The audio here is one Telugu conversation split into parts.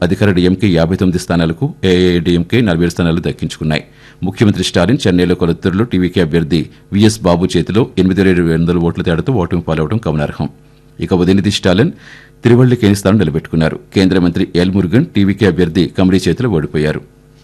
అధికార డీఎంకే యాభై తొమ్మిది స్థానాలకు ఏఐఏడీఎంకే నలభై స్థానాలు దక్కించుకున్నాయి ముఖ్యమంత్రి స్టాలిన్ చెన్నైలో కొలత్తూరులో టీవీకే అభ్యర్థి విఎస్ బాబు చేతిలో ఎనిమిది వేల ఏడు వందల ఓట్ల తేడాతో ఓటమి పాలవడం గమనార్హం ఇక ఉదయనిధి స్టాలిన్ తిరువళ్లికేని స్థానం నిలబెట్టుకున్నారు కేంద్ర మంత్రి ఎల్ మురుగన్ టీవీకే అభ్యర్థి కమరీ చేతిలో ఓడిపోయారు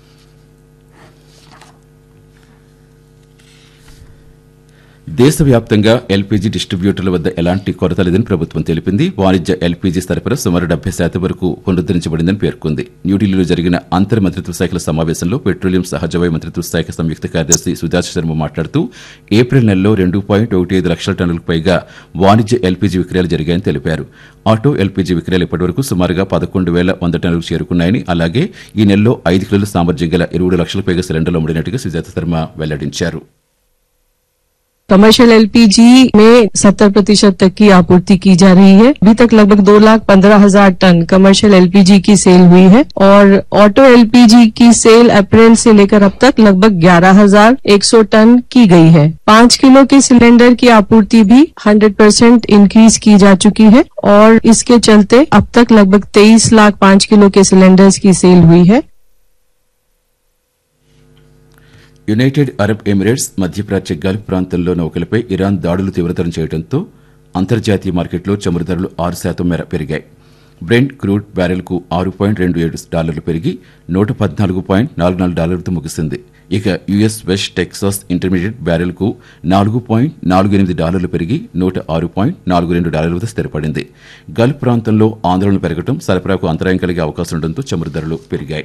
దేశవ్యాప్తంగా ఎల్పీజీ డిస్ట్రిబ్యూటర్ల వద్ద ఎలాంటి కొరత లేదని ప్రభుత్వం తెలిపింది వాణిజ్య ఎల్పీజీ సరఫరా సుమారు డెబ్బై శాతం వరకు పునరుద్దరించబడిందని పేర్కొంది న్యూఢిల్లీలో జరిగిన అంతర్ మంత్రిత్వ శాఖల సమావేశంలో పెట్రోలియం సహజవాయు మంత్రిత్వ శాఖ సంయుక్త కార్యదర్శి సుజాత శర్మ మాట్లాడుతూ ఏప్రిల్ నెలలో రెండు పాయింట్ ఒకటి ఐదు లక్షల టన్నులకు పైగా వాణిజ్య ఎల్పీజీ విక్రయాలు జరిగాయని తెలిపారు ఆటో ఎల్పీజీ విక్రయాలు ఇప్పటివరకు సుమారుగా పదకొండు వేల వంద టన్నులకు చేరుకున్నాయని అలాగే ఈ నెలలో ఐదు కిలోల సామర్థ్యం గల ఇరవై లక్షల పైగా సిలిండర్లు అమ్ముడినట్టుగా సుజాత శర్మ వెల్లడించారు कमर्शियल एलपीजी में 70 प्रतिशत तक की आपूर्ति की जा रही है अभी तक लगभग दो लाख पंद्रह हजार टन कमर्शियल एलपीजी की सेल हुई है और ऑटो एलपीजी की सेल अप्रैल से लेकर अब तक लगभग ग्यारह हजार एक सौ टन की गई है पाँच किलो के सिलेंडर की आपूर्ति भी हंड्रेड परसेंट इंक्रीज की जा चुकी है और इसके चलते अब तक लगभग तेईस लाख पाँच किलो के सिलेंडर्स की सेल हुई है యునైటెడ్ అరబ్ ఎమిరేట్స్ మధ్యప్రాచ్య గల్ఫ్ ప్రాంతంలో నౌకలపై ఇరాన్ దాడులు తీవ్రతరం చేయడంతో అంతర్జాతీయ మార్కెట్లో చమురు ధరలు ఆరు శాతం మేర పెరిగాయి బ్రెంట్ క్రూడ్ బ్యారెల్కు ఆరు పాయింట్ రెండు ఏడు డాలర్లు పెరిగి నూట పద్నాలుగు పాయింట్ నాలుగు నాలుగు డాలర్లతో ముగిసింది ఇక యుఎస్ వెస్ట్ టెక్సాస్ ఇంటర్మీడియట్ బ్యారెల్కు నాలుగు పాయింట్ నాలుగు ఎనిమిది డాలర్లు పెరిగి నూట ఆరు పాయింట్ నాలుగు రెండు డాలర్లతో స్థిరపడింది గల్ఫ్ ప్రాంతంలో ఆందోళన పెరగడం సరఫరాకు అంతరాయం కలిగే అవకాశం ఉండడంతో చమురు ధరలు పెరిగాయి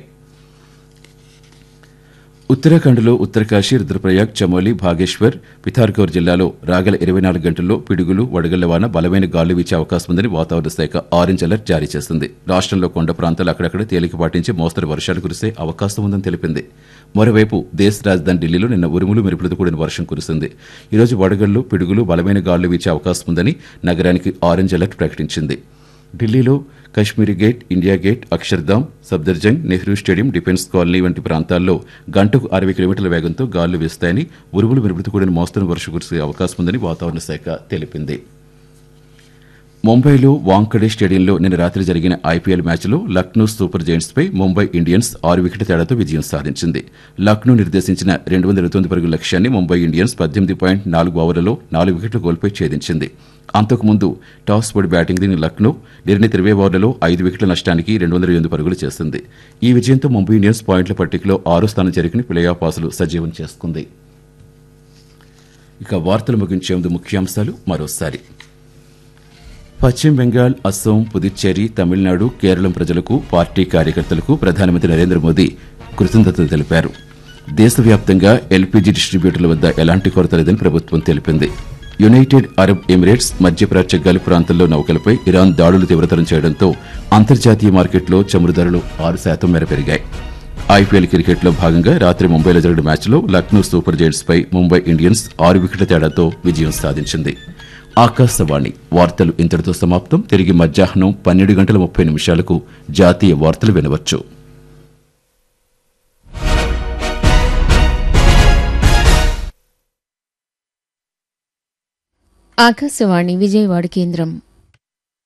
ఉత్తరాఖండ్లో ఉత్తరకాశీ రుద్రప్రయాగ్ చమోలి భాగేశ్వర్ పిథార్గౌర్ జిల్లాలో రాగల ఇరవై నాలుగు గంటల్లో పిడుగులు వడగళ్ల వాన బలమైన గాలు వీచే అవకాశం ఉందని వాతావరణ శాఖ ఆరెంజ్ అలర్ట్ జారీ చేసింది రాష్ట్రంలో కొండ ప్రాంతాలు అక్కడక్కడ తేలికపాటి నుంచి మోస్తరు వర్షాలు కురిసే అవకాశం ఉందని తెలిపింది మరోవైపు దేశ రాజధాని ఢిల్లీలో నిన్న ఉరుములు మెరుపులతో కూడిన వర్షం కురిసింది ఈరోజు వడగళ్లు పిడుగులు బలమైన గాలు వీచే అవకాశం ఉందని నగరానికి ఆరెంజ్ అలర్ట్ ప్రకటించింది ఢిల్లీలో Kashmiri Gate India Gate Akshardham Safdarjung Nehru Stadium Defence Colony వంటి ప్రాంతాల్లో గంటకు అరవై కిలోమీటర్ల వేగంతో గాలులు వీస్తాయని ఉరుములు మెరుపులతో కూడిన మోస్తరు వర్షం కురిసే అవకాశం ఉందని వాతావరణ శాఖ తెలిపింది ముంబైలో వాంకడే స్టేడియంలో నిన్న రాత్రి జరిగిన ఐపీఎల్ మ్యాచ్లో లక్నో సూపర్ జైంట్స్ పై ముంబై ఇండియన్స్ ఆరు వికెట్ల తేడాతో విజయం సాధించింది లక్నో నిర్దేశించిన రెండు వందల తొమ్మిది పరుగుల లక్ష్యాన్ని ముంబై ఇండియన్స్ పద్దెనిమిది పాయింట్ నాలుగు ఓవర్లలో నాలుగు వికెట్ల గోల్పై ఛేదించింది అంతకుముందు టాస్ పడి బ్యాటింగ్ దిగిన లక్నో నిర్ణీత ఇరవై ఓవర్లలో ఐదు వికెట్ల నష్టానికి రెండు వందల ఎనిమిది పరుగులు చేసింది ఈ విజయంతో ముంబై ఇండియన్స్ పాయింట్ల పట్టికలో ఆరో స్థానం చేరుకుని ప్లే ఆఫ్ ఆశలు సజీవం చేసుకుంది ఇక వార్తలు ముగించే ముందు ముఖ్యాంశాలు మరోసారి పశ్చిమ బెంగాల్ అస్సోం పుదుచ్చేరి తమిళనాడు కేరళం ప్రజలకు పార్టీ కార్యకర్తలకు ప్రధానమంత్రి నరేంద్ర మోదీ కృతజ్ఞతలు తెలిపారు దేశవ్యాప్తంగా ఎల్పీజీ డిస్ట్రిబ్యూటర్ల వద్ద ఎలాంటి కొరత లేదని ప్రభుత్వం తెలిపింది యునైటెడ్ అరబ్ ఎమిరేట్స్ మధ్యప్రాచ్య గల్ఫ్ ప్రాంతంలో నౌకలపై ఇరాన్ దాడులు తీవ్రతరం చేయడంతో అంతర్జాతీయ మార్కెట్లో చమురు ధరలు ఆరు శాతం మేర పెరిగాయి ఐపీఎల్ క్రికెట్లో భాగంగా రాత్రి ముంబైలో జరిగిన మ్యాచ్లో లక్నో సూపర్ జైంట్స్ పై ముంబై ఇండియన్స్ ఆరు వికెట్ల తేడాతో విజయం సాధించింది ఆకాశవాణి వార్తలు ఇంతటితో సమాప్తం తిరిగి మధ్యాహ్నం పన్నెండు గంటల ముప్పై నిమిషాలకు జాతీయ వార్తలు వినవచ్చు ఆకాశవాణి విజయవాడ కేంద్రం